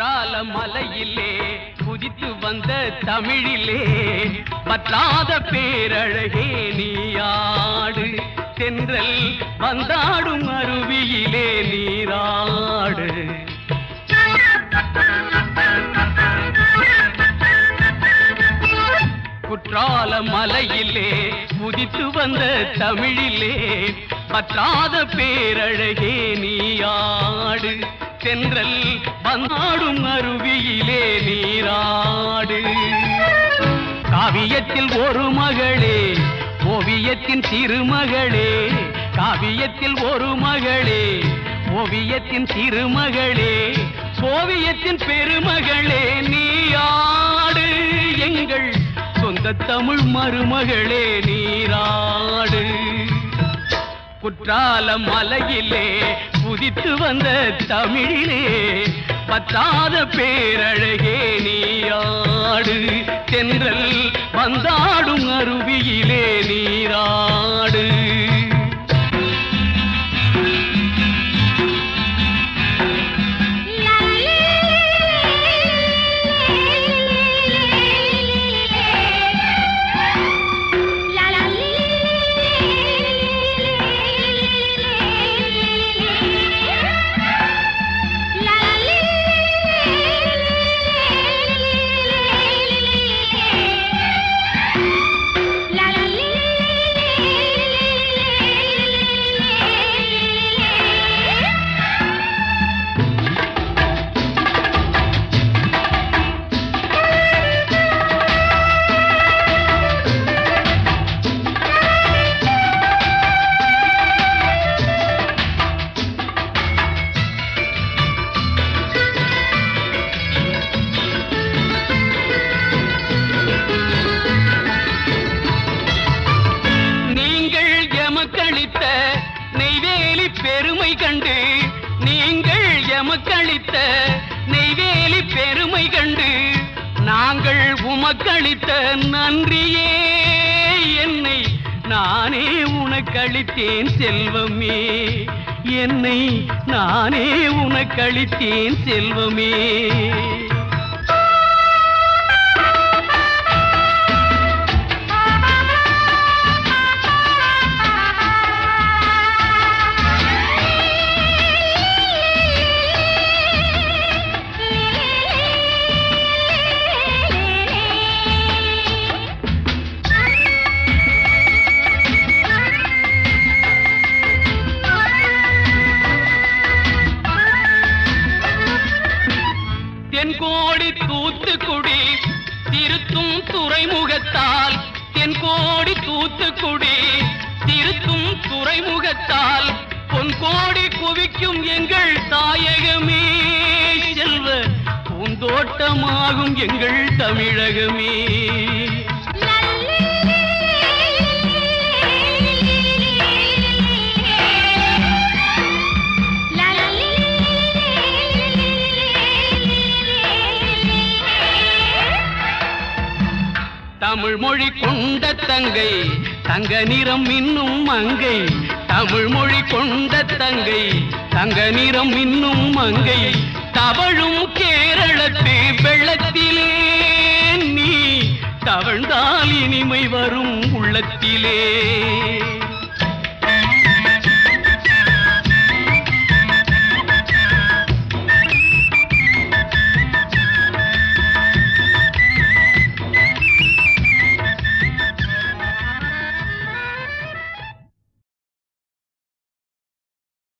குற்றால மலையிலே குதித்து வந்த தமிழிலே பற்றாத பேரழகே நீயாடு தென்றல் வந்தாடும் அருவியிலே நீராடு குற்றால மலையிலே குதித்து வந்த தமிழிலே பற்றாத பேரழகே நீயாடு தென்றல் வந்தாடும் அருவியிலே நீராடு காவியத்தில் ஒரு மகளே ஓவியத்தின் திருமகளே காவியத்தில் ஒரு மகளே ஓவியத்தின் திருமகளே ஓவியத்தின் பெருமகளே நீயாடு எங்கள் சொந்த தமிழ் மருமகளே நீராடு குற்றால மலையிலே குதித்து வந்த தமிழிலே பத்தாத பேரழகே நீயாடு தென்றல் வந்தாடும் அருவியிலே நீராடு நீங்கள் எமக்களித்த நெய்வேலி பெருமை கண்டு நீங்கள் எமக்களித்த நெய்வேலி பெருமை கண்டு நாங்கள் உமக்களித்த நன்றியே என்னை நானே உனக்களித்தேன் செல்வமே என்னை நானே உனக்களித்தேன் செல்வமே தென்கோடி தூத்துக்குடி திருத்தும் துறைமுகத்தால் தென்கோடி தூத்துக்குடி திருத்தும் துறைமுகத்தால் பொன்கோடி குவிக்கும் எங்கள் தாயகமே செல்வ பூந்தோட்டமாகும் எங்கள் தமிழகமே தமிழ் மொழி கொண்ட தங்கை தங்க நிறம் இன்னும் மங்கை தமிழ் மொழி கொண்ட தங்கை தங்க நிறம் இன்னும் மங்கை தவழும் கேரளத்து வெள்ளத்திலே நீ தவழ்ந்தால் இனிமை வரும் உள்ளத்திலே